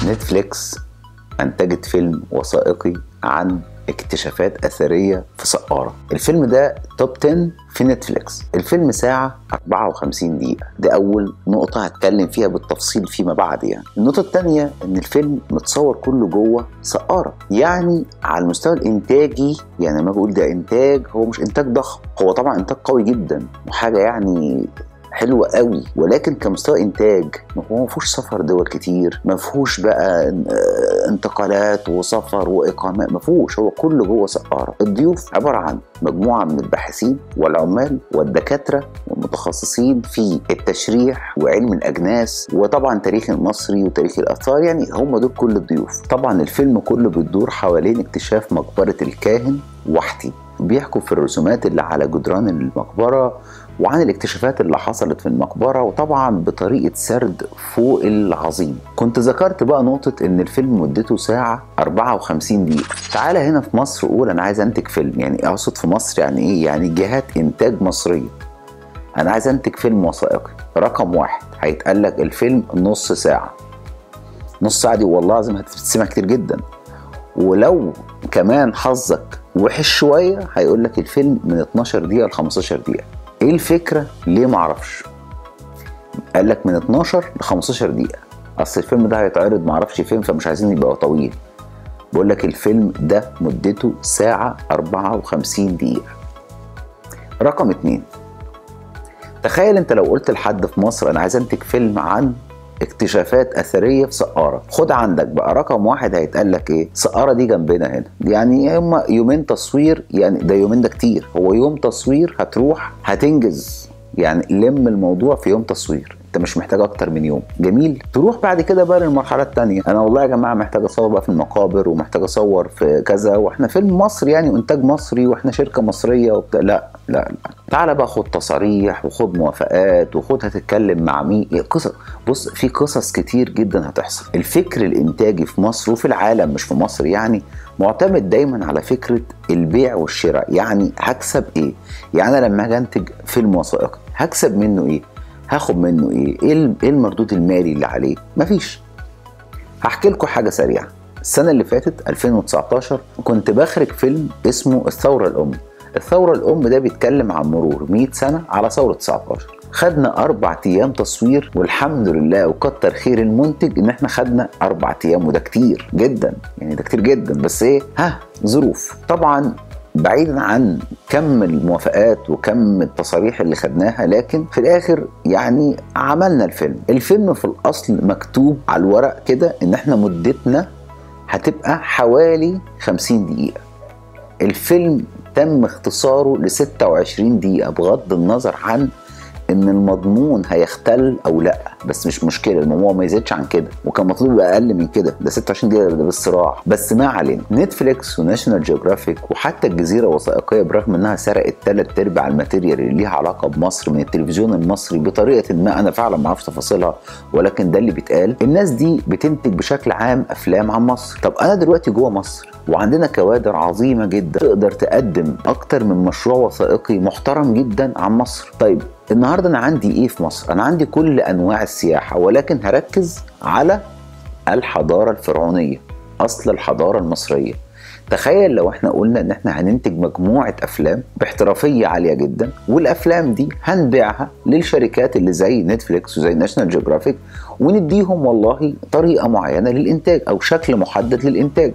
نتفليكس أنتجت فيلم وثائقي عن اكتشافات أثرية في سقارة الفيلم ده توب 10 في نتفليكس الفيلم ساعة 54 دقيقة دي أول نقطة هتكلم فيها بالتفصيل فيما بعد يعني النقطة الثانية إن الفيلم متصور كله جوه سقارة يعني على المستوى الإنتاجي يعني لما بقول ده إنتاج هو مش إنتاج ضخم هو طبعا إنتاج قوي جدا وحاجة يعني حلوة قوي ولكن كمستوى انتاج هو ما فيهوش سفر دول كتير ما فيهوش بقى انتقالات وسفر واقامات ما فيهوش هو كله جوه سقاره الضيوف عباره عن مجموعه من الباحثين والعمال والدكاتره والمتخصصين في التشريح وعلم الاجناس وطبعا تاريخ المصري وتاريخ الاثار يعني هم دول كل الضيوف طبعا الفيلم كله بيدور حوالين اكتشاف مقبره الكاهن وحدي بيحكوا في الرسومات اللي على جدران المقبره وعن الاكتشافات اللي حصلت في المقبرة وطبعا بطريقة سرد فوق العظيم كنت ذكرت بقى نقطة ان الفيلم مدته ساعة 54 دقيقة تعالى هنا في مصر قول انا عايز انتج فيلم يعني اقصد في مصر يعني ايه يعني جهات انتاج مصرية انا عايز انتج فيلم وثائقي رقم واحد هيتقال لك الفيلم نص ساعة نص ساعة دي والله العظيم هتتسمع كتير جدا ولو كمان حظك وحش شوية هيقول لك الفيلم من 12 دقيقة ل 15 دقيقة ايه الفكره ليه ما اعرفش قال لك من 12 ل 15 دقيقه اصل الفيلم ده هيتعرض ما اعرفش فين فمش عايزين يبقى طويل بقول لك الفيلم ده مدته ساعة 54 دقيقة رقم اتنين تخيل انت لو قلت لحد في مصر انا عايز انتج فيلم عن اكتشافات اثريه في سقاره خد عندك بقى رقم واحد هيتقال لك ايه سقاره دي جنبنا هنا يعني هم يومين تصوير يعني ده يومين ده كتير هو يوم تصوير هتروح هتنجز يعني لم الموضوع في يوم تصوير انت مش محتاج اكتر من يوم جميل تروح بعد كده بقى للمرحله الثانيه انا والله يا جماعه محتاج اصور بقى في المقابر ومحتاج اصور في كذا واحنا فيلم مصري يعني وانتاج مصري واحنا شركه مصريه وبتاع لا لا لا تعالى بقى خد تصاريح وخد موافقات وخد هتتكلم مع مين قصص بص في قصص كتير جدا هتحصل الفكر الانتاجي في مصر وفي العالم مش في مصر يعني معتمد دايما على فكره البيع والشراء يعني هكسب ايه يعني انا لما اجي انتج فيلم وثائقي هكسب منه ايه هاخد منه ايه ايه المردود المالي اللي عليه مفيش هحكي لكم حاجه سريعه السنه اللي فاتت 2019 كنت بخرج فيلم اسمه الثوره الام الثوره الام ده بيتكلم عن مرور 100 سنه على ثوره 19 خدنا اربع ايام تصوير والحمد لله وكتر خير المنتج ان احنا خدنا اربع ايام وده كتير جدا يعني ده كتير جدا بس ايه ها ظروف طبعا بعيدا عن كم الموافقات وكم التصاريح اللي خدناها لكن في الاخر يعني عملنا الفيلم الفيلم في الاصل مكتوب على الورق كده ان احنا مدتنا هتبقى حوالي 50 دقيقة الفيلم تم اختصاره ل 26 دقيقة بغض النظر عن ان المضمون هيختل او لا بس مش مشكله الموضوع ما يزيدش عن كده وكان مطلوب يبقى اقل من كده ده 26 دقيقه ده بالصراع بس ما علينا نتفليكس وناشونال جيوغرافيك وحتى الجزيره وثائقيه برغم انها سرقت ثلاث ارباع الماتيريال اللي ليها علاقه بمصر من التلفزيون المصري بطريقه ما انا فعلا ما اعرفش تفاصيلها ولكن ده اللي بيتقال الناس دي بتنتج بشكل عام افلام عن مصر طب انا دلوقتي جوه مصر وعندنا كوادر عظيمه جدا تقدر تقدم اكتر من مشروع وثائقي محترم جدا عن مصر طيب النهارده انا عندي ايه في مصر انا عندي كل انواع السياحه ولكن هركز على الحضاره الفرعونيه اصل الحضاره المصريه تخيل لو احنا قلنا ان احنا هننتج مجموعه افلام باحترافيه عاليه جدا والافلام دي هنبيعها للشركات اللي زي نتفليكس وزي ناشونال جيوغرافيك ونديهم والله طريقه معينه للانتاج او شكل محدد للانتاج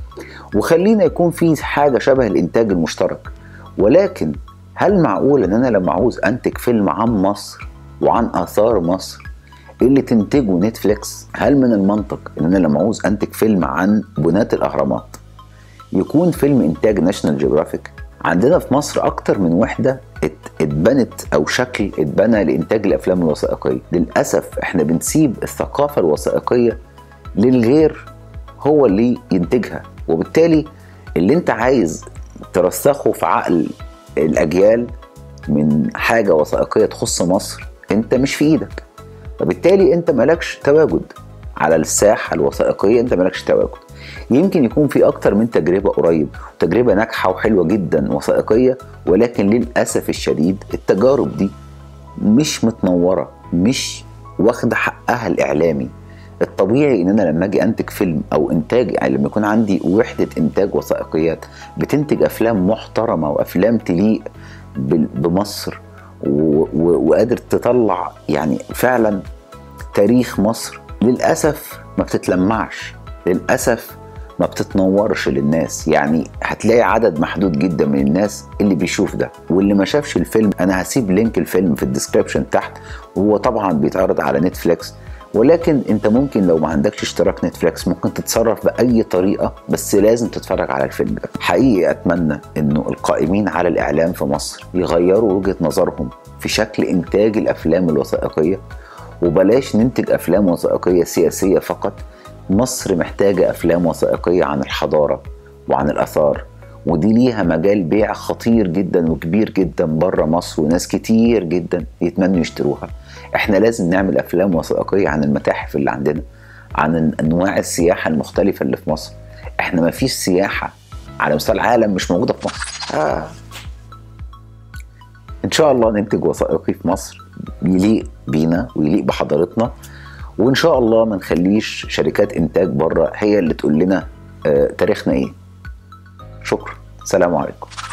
وخلينا يكون في حاجه شبه الانتاج المشترك ولكن هل معقول ان انا لما عاوز انتج فيلم عن مصر وعن اثار مصر اللي تنتجه نتفليكس هل من المنطق ان انا لما عاوز انتج فيلم عن بناة الاهرامات يكون فيلم انتاج ناشونال جيوغرافيك عندنا في مصر اكتر من وحده اتبنت او شكل اتبنى لانتاج الافلام الوثائقيه للاسف احنا بنسيب الثقافه الوثائقيه للغير هو اللي ينتجها وبالتالي اللي انت عايز ترسخه في عقل الاجيال من حاجه وثائقيه تخص مصر انت مش في ايدك فبالتالي انت مالكش تواجد على الساحه الوثائقيه انت مالكش تواجد يمكن يكون في اكتر من تجربه قريب تجربه ناجحه وحلوه جدا وثائقيه ولكن للاسف الشديد التجارب دي مش متنوره مش واخده حقها الاعلامي الطبيعي ان انا لما اجي انتج فيلم او انتاج يعني لما يكون عندي وحده انتاج وثائقيات بتنتج افلام محترمه وافلام تليق بمصر وقادر تطلع يعني فعلا تاريخ مصر للاسف ما بتتلمعش للاسف ما بتتنورش للناس يعني هتلاقي عدد محدود جدا من الناس اللي بيشوف ده واللي ما شافش الفيلم انا هسيب لينك الفيلم في الديسكريبشن تحت وهو طبعا بيتعرض على نتفليكس ولكن انت ممكن لو ما عندكش اشتراك نتفليكس ممكن تتصرف باي طريقه بس لازم تتفرج على الفيلم ده حقيقي اتمنى انه القائمين على الاعلام في مصر يغيروا وجهه نظرهم في شكل انتاج الافلام الوثائقيه وبلاش ننتج افلام وثائقيه سياسيه فقط مصر محتاجه افلام وثائقيه عن الحضاره وعن الاثار ودي ليها مجال بيع خطير جدا وكبير جدا بره مصر وناس كتير جدا يتمنوا يشتروها احنا لازم نعمل افلام وثائقيه عن المتاحف اللي عندنا عن انواع السياحه المختلفه اللي في مصر احنا ما فيش سياحه على مستوى العالم مش موجوده في مصر آه. ان شاء الله ننتج وثائقي في مصر يليق بينا ويليق بحضارتنا وان شاء الله ما نخليش شركات انتاج بره هي اللي تقول لنا آه تاريخنا ايه شكرا سلام عليكم